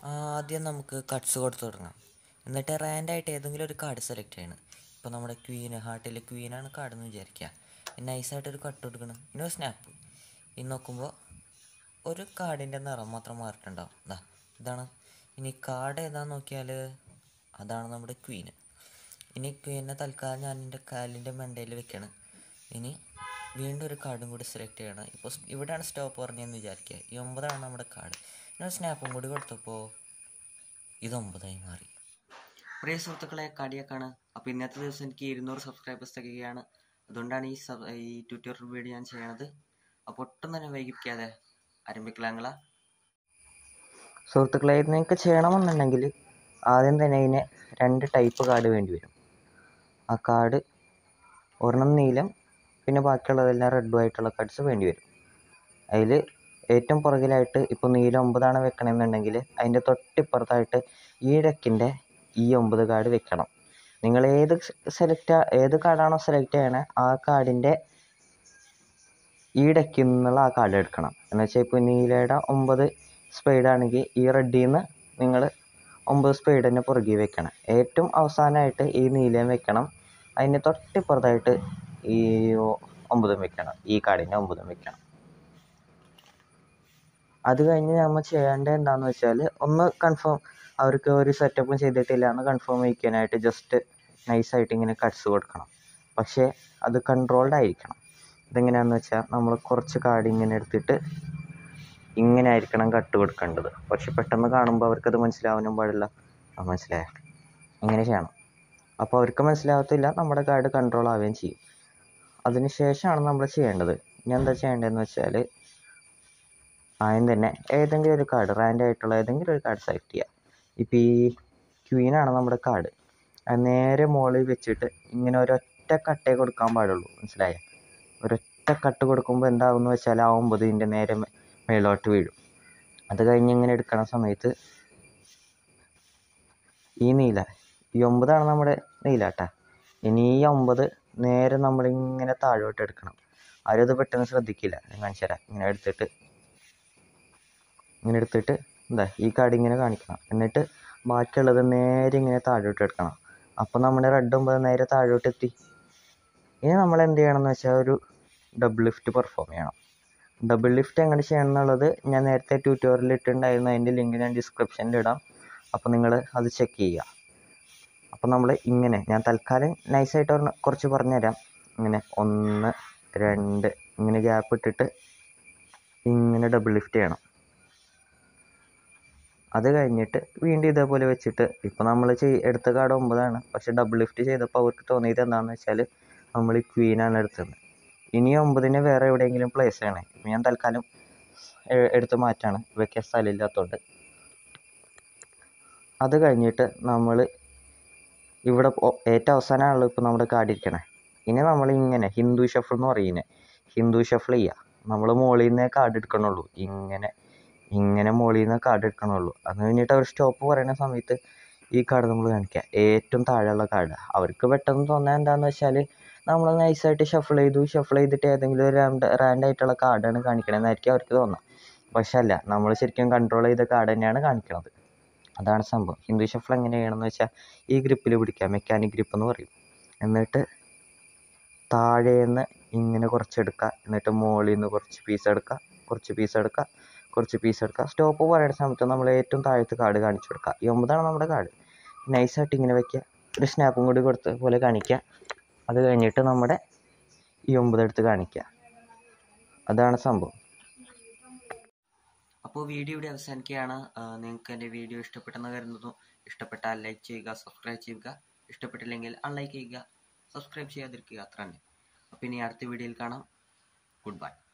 ആദ്യം നമുക്ക് കട്ട്സ് കൊടുത്തു തുടങ്ങാം എന്നിട്ട് റാൻഡായിട്ട് ഏതെങ്കിലും ഒരു കാർഡ് സെലക്ട് ചെയ്യണം ഇപ്പോൾ നമ്മുടെ ക്വീന് ഹാർട്ടിലെ ക്വീനാണ് കാർഡ് എന്ന് വിചാരിക്കുക നൈസായിട്ട് ഒരു കട്ട് കൊടുക്കണം പിന്നെ ഒരു സ്നാപ്പ് ഇനി നോക്കുമ്പോൾ ഒരു കാർഡിൻ്റെ നിറം മാത്രം മാറിയിട്ടുണ്ടാവും ഇതാ ഇതാണ് ഇനി കാർഡ് ഏതാന്ന് നോക്കിയാൽ അതാണ് നമ്മുടെ ക്വീന് ഇനി ക്വീനെ തൽക്കാലം ഞാൻ എൻ്റെ കാലിൻ്റെ മണ്ടയിൽ വെക്കണം ഇനി വീണ്ടും ഒരു കാർഡും കൂടി സെലക്ട് ചെയ്യണം ഇപ്പോൾ സ് ഇവിടെയാണ് സ്റ്റോപ്പ് പറഞ്ഞതെന്ന് വിചാരിക്കുക ഈ ഒമ്പതാണ് നമ്മുടെ കാർഡ് ഞാൻ സ്നാപ്പും കൂടി കൊടുത്തപ്പോൾ ഇത് ഒമ്പതായി മാറി പ്രിയ സുഹൃത്തുക്കളെ കാടിയാക്കാണ് അപ്പോൾ ഇന്നത്തെ ദിവസം എനിക്ക് ഇരുന്നൂറ് സബ്സ്ക്രൈബേഴ്സ് തികയാണ് അതുകൊണ്ടാണ് ഈ സബ് ഈ ട്യൂട്ടോറിയൽ വീഡിയോ ഞാൻ ചെയ്യണത് അപ്പോൾ ഒട്ടും തന്നെ വൈകിപ്പിക്കാതെ ആരംഭിക്കലാങ്ങളാ സുഹൃത്തുക്കളെ ഇത് നിങ്ങൾക്ക് ചെയ്യണമെന്നുണ്ടെങ്കിൽ ആദ്യം തന്നെ ഇതിന് രണ്ട് ടൈപ്പ് കാർഡ് വേണ്ടി വരും ആ കാർഡ് ഒരെണ്ണം നീലം പിന്നെ ബാക്കിയുള്ളതെല്ലാം റെഡും ആയിട്ടുള്ള കാർഡ്സ് വേണ്ടി വരും അതിൽ ഏറ്റവും പുറകിലായിട്ട് ഇപ്പോൾ നീലം ഒമ്പതാണ് വെക്കണമെന്നുണ്ടെങ്കിൽ അതിൻ്റെ തൊട്ടിപ്പുറത്തായിട്ട് ഈ ഡെക്കിൻ്റെ ഈ ഒമ്പത് കാർഡ് വെക്കണം നിങ്ങൾ ഏത് സെലക്ട് ഏത് കാർഡാണോ സെലക്ട് ചെയ്യണേ ആ കാർഡിൻ്റെ ഈ ഡെക്കിൽ നിന്നുള്ള ആ കാർഡ് എടുക്കണം എന്ന് വെച്ചാൽ ഇപ്പോൾ നീലയുടെ ഒമ്പത് സ്പെയ്ഡ് ആണെങ്കിൽ ഈ റെഡിൽ നിന്ന് നിങ്ങൾ ഒമ്പത് സ്പെയ്ഡ് തന്നെ പുറകെ വെക്കണം ഏറ്റവും അവസാനമായിട്ട് ഈ നീലയും വെക്കണം അതിൻ്റെ തൊട്ടിപ്പുറത്തായിട്ട് ഈ ഒമ്പതും വെക്കണം ഈ കാർഡിൻ്റെ ഒമ്പതും വെക്കണം അത് കഴിഞ്ഞ് നമ്മൾ ചെയ്യേണ്ടത് എന്താണെന്ന് വെച്ചാൽ ഒന്ന് കൺഫേം അവർക്ക് ഒരു സെറ്റപ്പും ചെയ്തിട്ടില്ല എന്ന് കൺഫേം ചെയ്യിക്കാനായിട്ട് ജസ്റ്റ് നൈസായിട്ട് ഇങ്ങനെ കട്ട്സ് കൊടുക്കണം പക്ഷേ അത് കൺട്രോൾഡ് ആയിരിക്കണം ഇതെങ്ങനെയാണെന്ന് വെച്ചാൽ നമ്മൾ കുറച്ച് കാർഡ് ഇങ്ങനെ എടുത്തിട്ട് ഇങ്ങനെ ആയിരിക്കണം കട്ട് കൊടുക്കേണ്ടത് പക്ഷെ പെട്ടെന്ന് കാണുമ്പോൾ അവർക്കത് മനസ്സിലാവാനും പാടില്ല ആ മനസ്സിലായ ഇങ്ങനെ ചെയ്യണം അപ്പോൾ അവർക്ക് മനസ്സിലാവത്തില്ല നമ്മുടെ കാർഡ് കൺട്രോൾ ആവുകയും ചെയ്യും അതിന് ശേഷമാണ് നമ്മൾ ചെയ്യേണ്ടത് ഇനി എന്താ ചെയ്യേണ്ടതെന്ന് വെച്ചാൽ ആദ്യം തന്നെ ഏതെങ്കിലും ഒരു കാർഡ് റാൻഡ് ആയിട്ടുള്ള ഏതെങ്കിലും ഒരു കാർഡ് സെലക്ട് ചെയ്യുക ഇപ്പോൾ ഈ ക്വീനാണ് നമ്മുടെ കാർഡ് അത് നേരെ മുകളിൽ വെച്ചിട്ട് ഇങ്ങനെ ഒരൊറ്റ കട്ടേ കൊടുക്കാൻ പാടുള്ളൂ മനസ്സിലായോ ഒരൊറ്റ കട്ട് കൊടുക്കുമ്പോൾ എന്താകുമെന്ന് വെച്ചാൽ ആ ഒമ്പത് ഇതിൻ്റെ നേരെ മേ- മേലോട്ട് വീഴും അത് കഴിഞ്ഞ് ഇങ്ങനെ എടുക്കണ സമയത്ത് ഈ നീല ഈ ഒമ്പതാണ് നമ്മുടെ നീല കേട്ടാ ഇനി ഈ ഒമ്പത് നേരെ നമ്മളിങ്ങനെ താഴോട്ട് എടുക്കണം ആരും ഇത് പെട്ടെന്ന് ശ്രദ്ധിക്കില്ല ഞാൻ കാണിച്ചു തരാം ഇങ്ങനെ എടുത്തിട്ട് ഇങ്ങനെ എടുത്തിട്ട് എന്താ ഈ കാർഡ് ഇങ്ങനെ കാണിക്കണം എന്നിട്ട് ബാക്കിയുള്ളത് നേരെ ഇങ്ങനെ താഴോട്ട് എടുക്കണം അപ്പോൾ നമ്മുടെ റെഡ് ഒമ്പത് നേരെ താഴോട്ട് എത്തി ഇനി നമ്മൾ എന്ത് ചെയ്യണം എന്ന് വെച്ചാൽ ഒരു ഡബിൾ ലിഫ്റ്റ് പെർഫോം ചെയ്യണം ഡബിൾ ലിഫ്റ്റ് എങ്ങനെ ചെയ്യണം എന്നുള്ളത് ഞാൻ നേരത്തെ ട്യൂട്ടോറിയൽ ഇട്ടിട്ടുണ്ടായിരുന്നു അതിൻ്റെ ലിങ്ക് ഞാൻ ഡിസ്ക്രിപ്ഷനിൽ ഇടാം അപ്പോൾ നിങ്ങൾ അത് ചെക്ക് ചെയ്യുക അപ്പോൾ നമ്മൾ ഇങ്ങനെ ഞാൻ തൽക്കാലം നൈസായിട്ട് ഒരെണ്ണം കുറച്ച് പറഞ്ഞുതരാം ഇങ്ങനെ ഒന്ന് രണ്ട് ഇങ്ങനെ ഗ്യാപ്പ് ഇട്ടിട്ട് ഇങ്ങനെ ഡബിൾ ലിഫ്റ്റ് ചെയ്യണം അത് കഴിഞ്ഞിട്ട് വീണ്ടും ഇതേപോലെ വെച്ചിട്ട് ഇപ്പോൾ നമ്മൾ ചെയ് എടുത്ത കാർഡ് ഒമ്പതാണ് പക്ഷെ ഡബിൾ ലിഫ്റ്റ് ചെയ്തപ്പോൾ അവർക്ക് തോന്നിയത് എന്താണെന്ന് വെച്ചാൽ നമ്മൾ ഈ ക്വീനാണ് എടുത്തത് ഇനി ഒമ്പതിനെ വേറെ എവിടെയെങ്കിലും പ്ലേസ് ചെയ്യണേ ഇപ്പം ഞാൻ തൽക്കാലം എ- എടുത്ത് മാറ്റാണ് വെക്കാൻ സ്ഥലമില്ലാത്തതുകൊണ്ട് അത് കഴിഞ്ഞിട്ട് നമ്മൾ ഇവിടെ ഒ- ഏറ്റവും അവസാനമാണല്ലോ ഇപ്പോൾ നമ്മുടെ കാർഡ് ഇരിക്കണേ ഇനി നമ്മൾ ഇങ്ങനെ ഹിന്ദു ഷഫിൾ എന്ന് പറയുന്നത് ഹിന്ദു ഷഫിൾ ചെയ്യുക നമ്മൾ മുകളിൽ നിന്നേ കാർഡ് എടുക്കണുള്ളൂ ഇങ്ങനെ ഇങ്ങനെ മുകളിൽ നിന്ന് കാർഡ് എടുക്കണുള്ളൂ അത് കഴിഞ്ഞിട്ട് അവർ സ്റ്റോപ്പ് പറയുന്ന സമയത്ത് ഈ കാർഡ് നമ്മൾ കാണിക്കുക ഏറ്റവും താഴെയുള്ള കാർഡ് അവർക്ക് പെട്ടെന്ന് തോന്നുന്നത് എന്താണെന്ന് വെച്ചാൽ നമ്മൾ നൈസായിട്ട് ഷഫിൾ ചെയ്തു ഷഫിൾ ചെയ്തിട്ട് ഏതെങ്കിലും ഒരു റാൻഡ് റാൻഡ് ആയിട്ടുള്ള കാർഡാണ് കാണിക്കണമെന്നായിരിക്കും അവർക്ക് തോന്നുക പക്ഷെ അല്ല നമ്മൾ ശരിക്കും കൺട്രോൾ ചെയ്ത കാർഡ് തന്നെയാണ് കാണിക്കുന്നത് അതാണ് സംഭവം ഹിന്ദു ഷഫിൾ എങ്ങനെ ചെയ്യണമെന്ന് വെച്ചാൽ ഈ ഗ്രിപ്പിൽ പിടിക്കുക മെക്കാനിക് ഗ്രിപ്പ് എന്ന് പറയും എന്നിട്ട് താഴേന്ന് ഇങ്ങനെ കുറച്ചെടുക്കുക എന്നിട്ട് മുകളിൽ നിന്ന് കുറച്ച് പീസ് എടുക്കുക കുറച്ച് പീസ് എടുക്കുക കുറച്ച് പീസ് എടുക്കുക സ്റ്റോപ്പ് പറയുന്ന സമയത്ത് നമ്മൾ ഏറ്റവും താഴത്തെ കാർഡ് കാണിച്ചു കൊടുക്കുക ഈ ഒമ്പതാണ് നമ്മുടെ കാർഡ് നൈസായിട്ട് ഇങ്ങനെ വയ്ക്കുക ഒരു സ്നാപ്പും കൂടി കൊടുത്ത പോലെ കാണിക്കുക അത് കഴിഞ്ഞിട്ട് നമ്മുടെ ഈ ഒമ്പത് എടുത്ത് കാണിക്കുക അതാണ് സംഭവം അപ്പോൾ വീഡിയോ ഇവിടെ അവസാനിക്കുകയാണ് നിങ്ങൾക്ക് എൻ്റെ വീഡിയോ ഇഷ്ടപ്പെട്ടെന്ന് കരുതുന്നു ഇഷ്ടപ്പെട്ടാൽ ലൈക്ക് ചെയ്യുക സബ്സ്ക്രൈബ് ചെയ്യുക ഇഷ്ടപ്പെട്ടില്ലെങ്കിൽ അൺലൈക്ക് ചെയ്യുക സബ്സ്ക്രൈബ് ചെയ്യാതിരിക്കുക അത്ര തന്നെ അപ്പോൾ ഇനി അടുത്ത വീഡിയോയിൽ കാണാം ഗുഡ് ബൈ